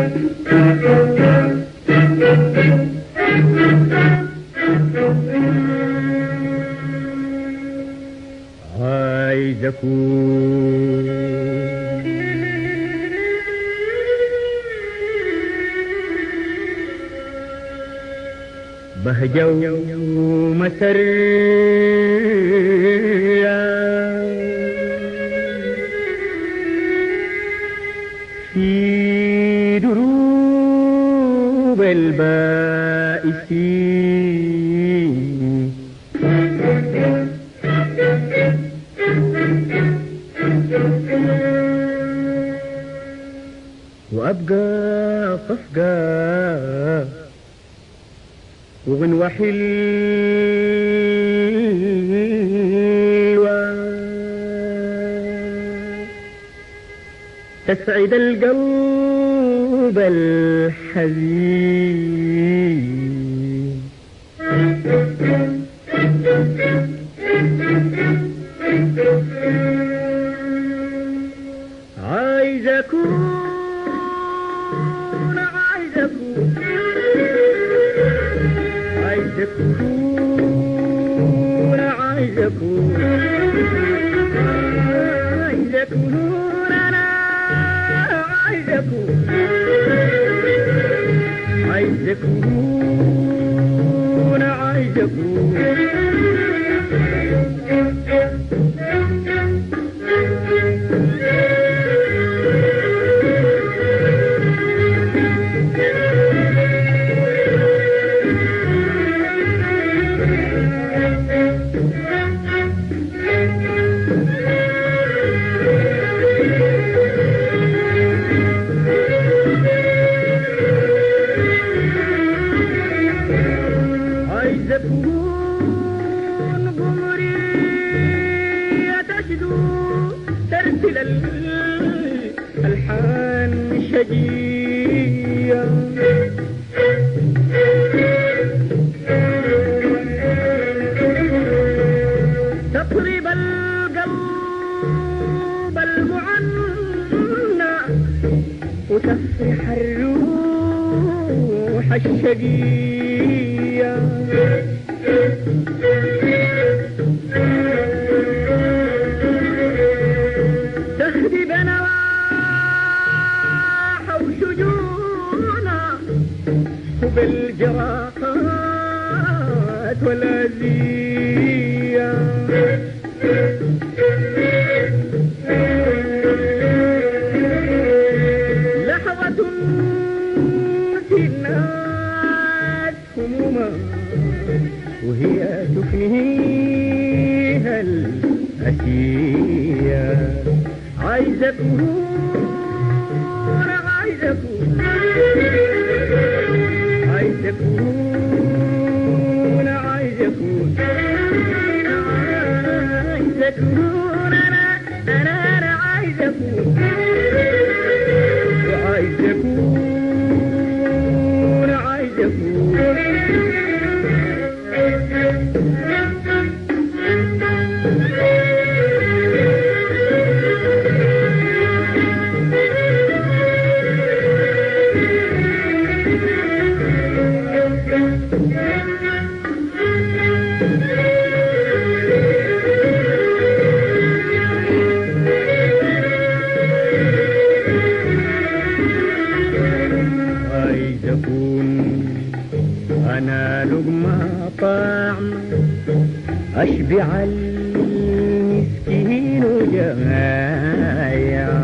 عايز اكون بهجة ومسرة في دروب البائسين وأبقى صفقة وغنوة حلوة تسعد القلب الحزين عايز أكون عايز أكون عايز أكون عايز أكون عايز أكون أنا عايز أكون عايز أكون عايز أكون عايز اكون قمري تشدو ترسل الالحان شجيه تطرب القلب المعنى وتفرح الروح الشقية تهدي بنواح وشجونا وبالجراحات والأذية لحظة في الناس هموما وهي تفنيها الأسية عايز أكون عايز أكون عايز أكون عايز أكون عايز أكون أنا أنا أنا عايز أكون عايز أكون عايز أكون عايز أكون أنا لقمة طعم أشبع المسكين وجمايا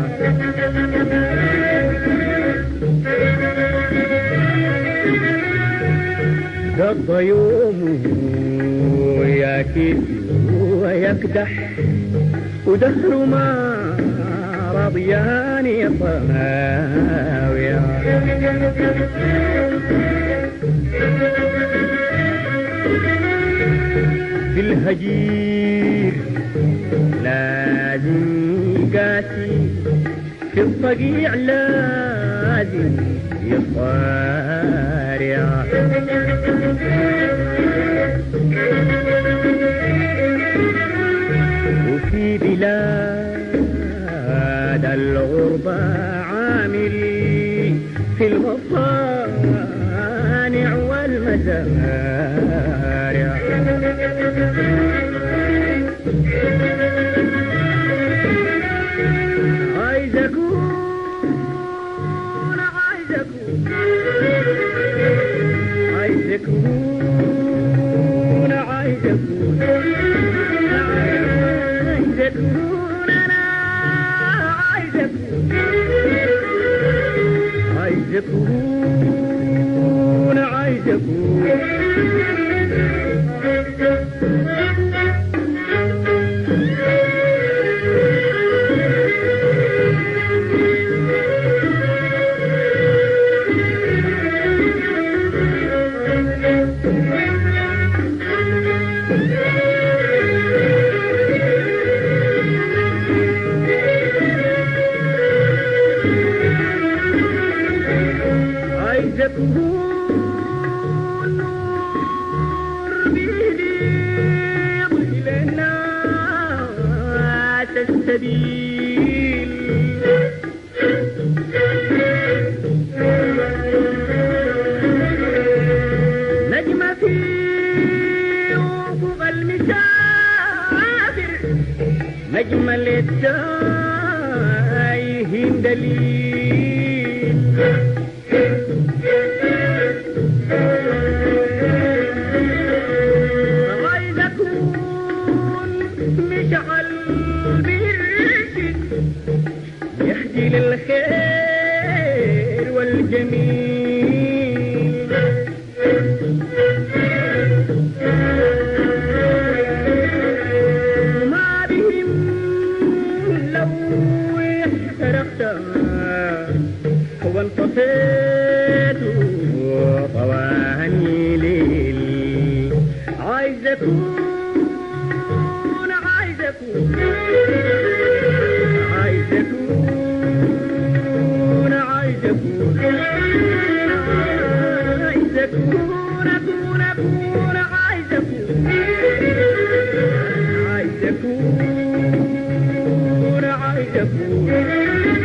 قضى يومه ياكل ويكدح ودهر ما رضيان يطاويا في الهجير لازم قاسي في الصقيع لازم يصارع وفي بلاد الغربة عامل في المصانع والمزارع عايز اكون عايز اكون عايز اكون عايز اكون عايز اكون انا عايز اكون عايز اكون عايز اكون عايز اكون نور بيضيء للناس السبيل نجمة في أفق المسافر نجمة للتايهين دليل عايز اكون مشعل بيرشد يهدي للخير والجميل وما بهم لو احترقت وانطفيت طواني ليل عايز اكون عايز اكون عايز اكون عايز اكون عايز اكون اكون اكون عايز اكون عايز اكون عايز اكون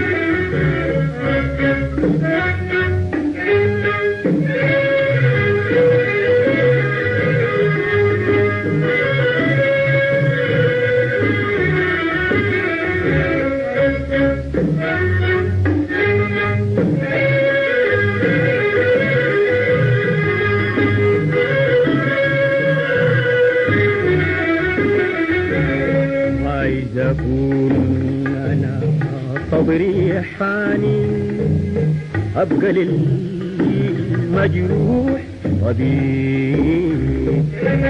عايز اكون انا صبري حاني ابقى للمجروح طبيب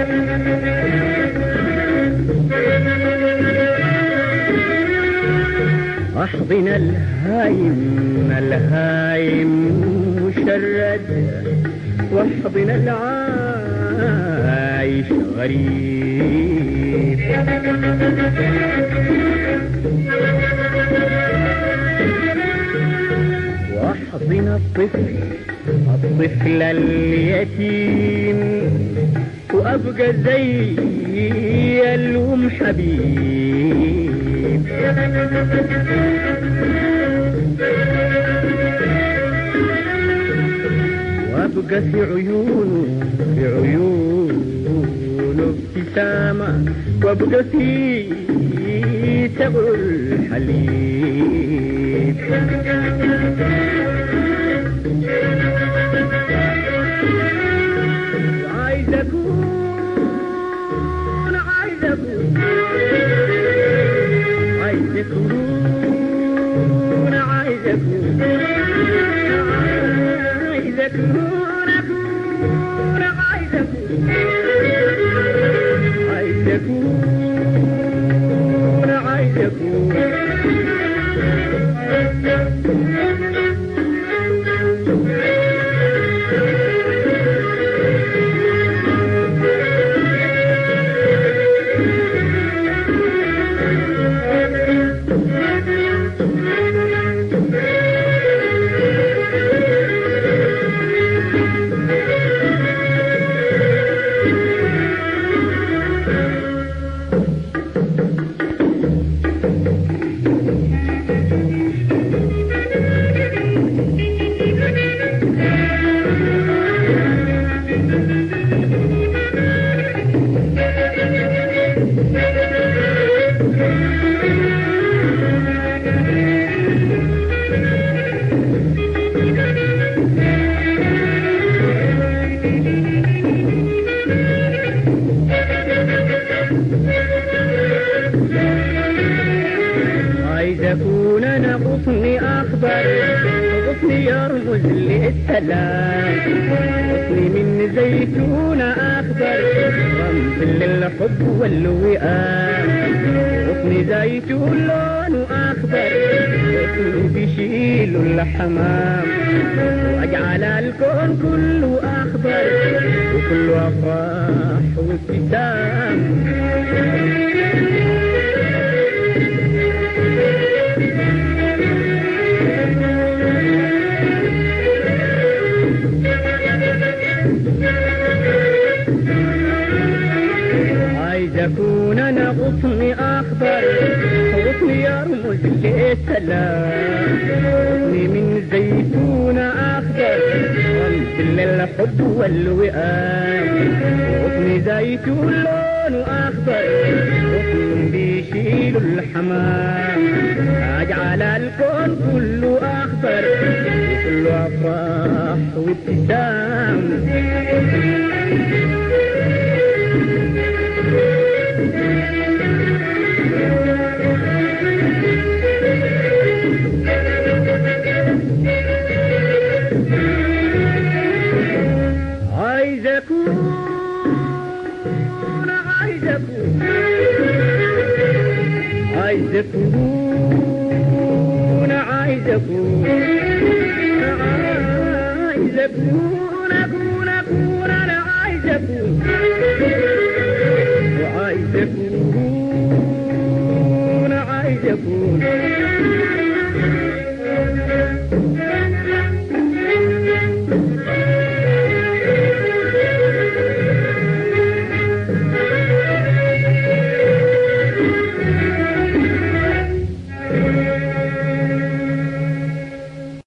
احضن الهايم الهايم مشرد واحضن العايش غريب واحضن الطفل الطفل اليتيم وابقى زي الام حبيب وابقى في عيونه في عيونه ابتسامة وابقى في تبع الحليب عايز اكون عايز اكون عايز اكون عايز اكون عايز اكون اكون عايز اكون عايز اكون عايز اكون يرمز للسلام غصني من زيتون أخضر رمز للحب والوئام غصن زيتون لونه أخضر غصن بيشيل الحمام واجعل الكون كله أخضر وكله أفراح وابتسام عايز اكون انا غصن اخضر غصن يرمز للسلام غصن من زيتون اخضر رمز للحب والوئام غصن زيتون لونه اخضر غصن بيشيل الحمام اجعل الكون كله اخضر وكله افراح وابتسام عايز اكون عايز اكون عايز اكون عايز اكون عايز اكون اكون اكون انا عايز اكون وعايز اكون عايز اكون